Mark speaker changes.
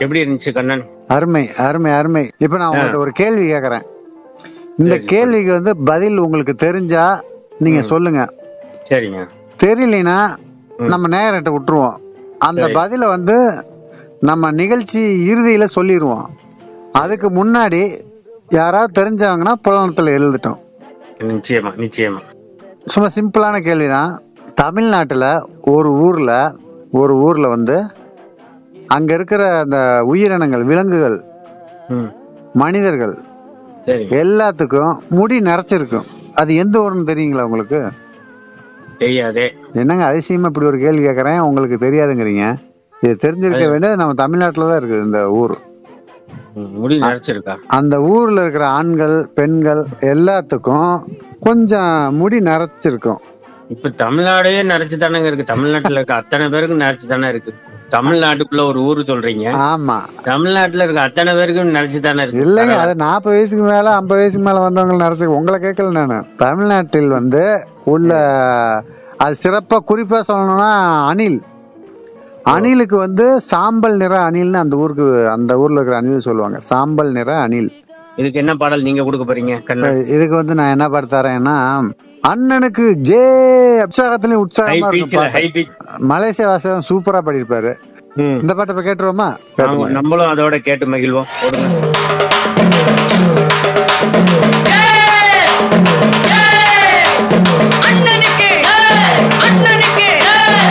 Speaker 1: எப்படி இருந்துச்சு கண்ணன்
Speaker 2: அருமை அருமை அருமை இப்ப நான் உங்கள்ட்ட ஒரு கேள்வி கேக்குறேன் இந்த கேள்விக்கு வந்து பதில் உங்களுக்கு தெரிஞ்சா நீங்க சொல்லுங்க
Speaker 1: சரிங்க
Speaker 2: தெரியலனா நம்ம நேரத்தை விட்டுருவோம் அந்த
Speaker 1: சரி.
Speaker 2: பதில வந்து நம்ம நிகழ்ச்சி இறுதியில சொல்லிடுவோம் அதுக்கு முன்னாடி யாராவது தெரிஞ்சவங்கன்னா புலனத்துல எழுதிட்டோம்
Speaker 1: நிச்சயமா நிச்சயமா
Speaker 2: சும்மா சிம்பிளான கேள்விதான் தமிழ்நாட்டுல ஒரு ஊர்ல ஒரு ஊர்ல வந்து அங்க இருக்கிற அந்த உயிரினங்கள் விலங்குகள்
Speaker 1: ம்
Speaker 2: மனிதர்கள்
Speaker 1: சரிங்க
Speaker 2: எல்லாத்துக்கும் முடி நிறைச்சிருக்கும் அது எந்த ஊர்னு தெரியுங்களா உங்களுக்கு
Speaker 1: தெரியாதே
Speaker 2: என்னங்க அதிசயமா இப்படி ஒரு கேள்வி கேட்கறேன் உங்களுக்கு தெரியாதுங்கிறீங்க இது தெரிஞ்சிருக்க வேண்டியது நம்ம தமிழ்நாட்டுல தான் இருக்குது இந்த ஊர்
Speaker 1: ம், முடி நரைச்சிருக்கா
Speaker 2: அந்த ஊர்ல இருக்கிற ஆண்கள் பெண்கள் எல்லாத்துக்கும் கொஞ்சம் முடி நிறைச்சிருக்கும்
Speaker 1: இப்ப தமிழ்நாடே நரைச்சு தானங்க இருக்கு தமிழ்நாட்டுல இருக்க அத்தனை பேருக்கும் நரைச்சு தானே இருக்கு தமிழ்நாட்டுக்குள்ள ஒரு ஊரு சொல்றீங்க
Speaker 2: ஆமா
Speaker 1: தமிழ்நாட்டுல இருக்க அத்தனை பேருக்கும் நரைச்சு தானே இருக்கு
Speaker 2: இல்லைங்க அது நாற்பது வயசுக்கு மேல ஐம்பது வயசுக்கு மேல வந்தவங்க நிறைச்சு உங்களை கேட்கல நானு தமிழ்நாட்டில் வந்து உள்ள அது சிறப்பா குறிப்பா சொல்லணும்னா அணில் அணிலுக்கு வந்து சாம்பல் நிற அணில்னு அந்த ஊருக்கு அந்த ஊர்ல இருக்கிற அணில் சொல்லுவாங்க சாம்பல் நிற அணில்
Speaker 1: இதுக்கு என்ன பாடல் நீங்க கொடுக்க போறீங்க கண்ணன்
Speaker 2: இதுக்கு வந்து நான் என்ன பாட்டு தரேன்னா அண்ணனுக்கு ஜே உற்சாகத்திலயும்
Speaker 1: ஹை
Speaker 2: உற்சாகமா
Speaker 1: பீச்ல
Speaker 2: இருக்கும்
Speaker 1: ஹை பீச்
Speaker 2: பாட்டு. மலேசிய வாசகம் சூப்பரா பாடியிருப்பாரு
Speaker 1: ம்
Speaker 2: இந்த பாட்டை இப்ப கேட்டுருவோமா
Speaker 1: ஆமா, நம்மளும் அதோட கேட்டு மகிழ்வோம் போடுங்க.
Speaker 3: Hey!